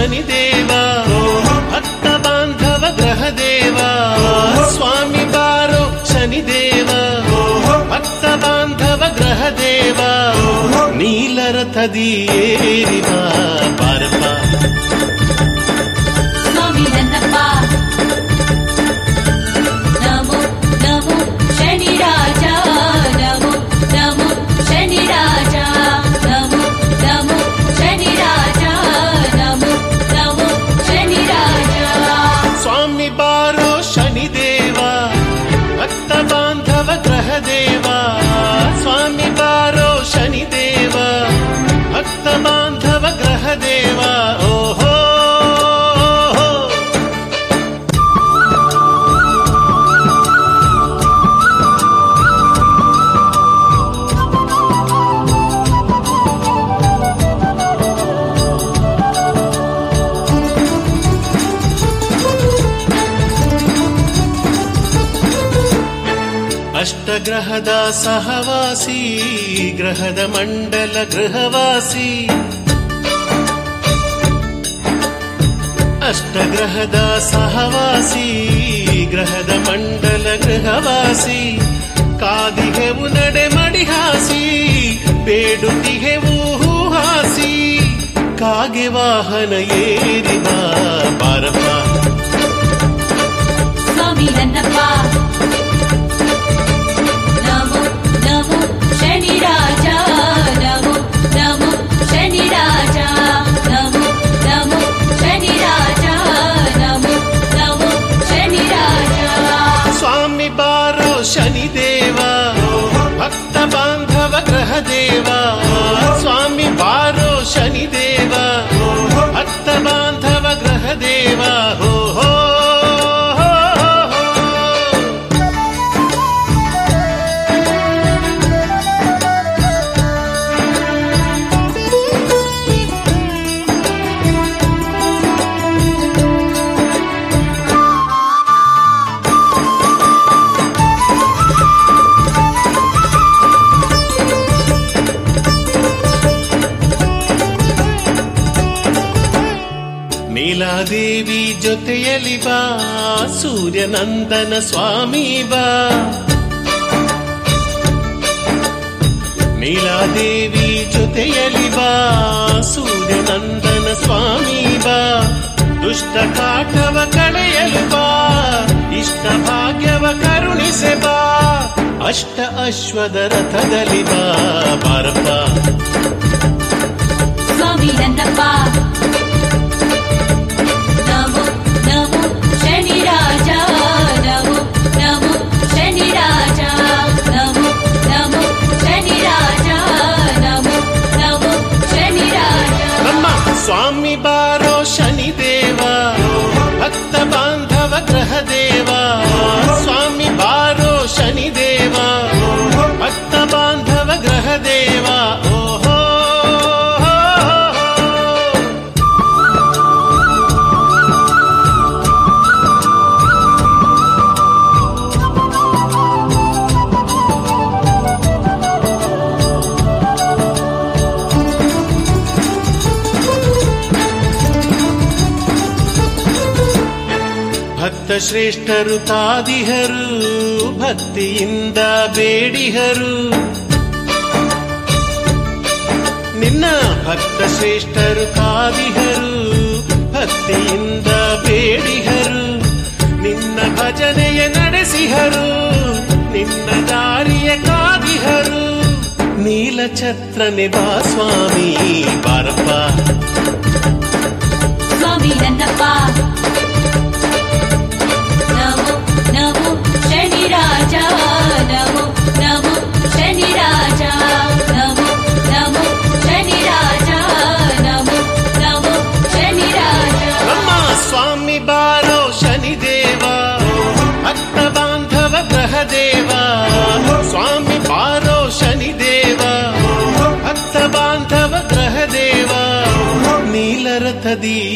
ಶನಿದೇವ ಭಕ್ತ ಬಾಂಧವ ಗ್ರಹ ದೇವ ಸ್ವಾಮಿ ಬಾರೋ ಶನಿದೇವ ಭಕ್ತ ಬಾಂಧವ ಗ್ರಹ ದೇವ ನೀಲರಥದಿ ಏರಿವ ಬಾರಪ್ಪ ಸ್ವಾಮಿ ನನ್ನಪ್ಪ ನಮೋ ನಮೋ ಶನಿ ರಾಜ ನಮೋ ನಮೋ ಶನಿ ರಾಜ ನಮೋ ನಮೋ ಶನಿ ರಾಜ ನಮೋ ನಮೋ ಶನಿ ರಾಜ ಸ್ವಾಮಿ ಬಾರೋ ಶನಿದೇವ ಭಕ್ತ ಬಾಂಧವ ಗ್ರಹ ದೇವ ಸ್ವಾಮಿ ಬಾರೋ ಶನಿದೇವ ಭಕ್ತ ಬಾಂಧವ ಗ್ರಹ ದೇವ ಓಹೋ ಅಷ್ಟಗ್ರಹದ ಸಹವಾಸಿ ಗ್ರಹದ ಮಂಡಲ ಗೃಹವಾಸಿ ಅಷ್ಟಗ್ರಹದ ಸಹವಾಸಿ ಗ್ರಹದ ಮಂಡಲ ಗೃಹವಾಸಿ ಕಾದಿಗೆವು ನಡೆ ಮಡಿಹಾಸಿ ಬೇಡುತ್ತಿಗೆವು ಹೂಹಾಸಿ ಕಾಗೆ ವಾಹನ ಏರಿವ ಬಾರಪ್ಪ ಸ್ವಾಮಿ ನನ್ನಪ್ಪ ನಮೋ ನಮೋ ಶನಿ ರಾಜ ನಮೋ ನಮೋ ಶನಿ ರಾಜ ನಮೋ ನಮೋ ಶನಿ ರಾಜ ನಮೋ ನಮೋ ಶನಿ ರಾಜ ಸ್ವಾಮಿ ಬಾರೋ ಶನಿದೇವ ಭಕ್ತ ಬಾಂಧವ ಗ್ರಹ ದೇವ ಸ್ವಾಮಿ ಬಾರೋ ಶನಿದೇವ ಭಕ್ತ ಬಾಂಧವ ಗ್ರಹ ದೇವ ಹೋ ಹೋ ಹೋ, ಹೋ. ನೀಲಾದೇವಿ ಜೊತೆಯಲಿ ಬಾ ಸೂರ್ಯನಂದನ ಸ್ವಾಮಿ ಬಾ ನೀಲಾದೇವಿ ಜೊತೆಯಲಿ ಬಾ ಸೂರ್ಯನಂದನ ಸ್ವಾಮಿ ಬಾ ದುಷ್ಟ ಕಾಟವ ಕಳೆಯಲು ಬಾ ಇಷ್ಟ ಭಾಗ್ಯವ ಕರುಣಿಸೆ ಬಾ ಅಷ್ಟ ಅಶ್ವದ ರಥದಲ್ಲಿ ಬಾ ಬಾರಪ್ಪ ಸ್ವಾಮಿ ನನ್ನಪ್ಪ ನಮೋ ನಮೋ ಶನಿ ರಾಜ ನಮೋ ನಮೋ ಶನಿ ರಾಜ ನಮೋ ನಮೋ ಶನಿ ರಾಜ ನಮೋ ನಮೋ ಶನಿ ರಾಜ ನಮ್ಮ ಸ್ವಾಮಿ ಬಾರೋ ಶನಿದೇವ ಭಕ್ತ ಬಾಂಧವ ಗ್ರಹ ದೇವ ಸ್ವಾಮಿ ಬಾರೋ ಶನಿದೇವ ಭಕ್ತ ಬಾಂಧವ ಗ್ರಹ ದೇವ ಓಹೋ ಭಕ್ತ ಶ್ರೇಷ್ಠರು ತಾದಿಹರು ಭಕ್ತಿಯಿಂದ ಬೇಡಿಹರು ನಿನ್ನ ಭಕ್ತ ಶ್ರೇಷ್ಠರು ಕಾದಿಹರು ಭಕ್ತಿಯಿಂದ ಬೇಡಿಹರು ನಿನ್ನ ಭಜನೆಯ ನಡೆಸಿಹರು ನಿನ್ನ ದಾರಿಯ ಕಾದಿಹರು ನೀಲಛತ್ರನೆ ಬಾ ಸ್ವಾಮಿ ಬಾರಪ್ಪ ಸ್ವಾಮಿ ನನ್ನಪ್ಪ ನಮೋ ನಮೋ ಶನಿ ರಾಜ ನಮೋ ನಮೋ ಶನಿ ರಾಜ ನಮೋ ನಮೋ ಶನಿ ರಾಜ ನಮೋ ನಮೋ ಶನಿ ರಾಜ ನಮ್ಮ ಸ್ವಾಮಿ ಬಾರೋ ಶನಿದೇವ ಭಕ್ತ ಬಾಂಧವ ಗ್ರಹ ದೇವ ಸ್ವಾಮಿ ಬಾರೋ ಶನಿದೇವ ಭಕ್ತ ಬಾಂಧವ ಗ್ರಹ ದೇವ ನೀಲರಥದಿ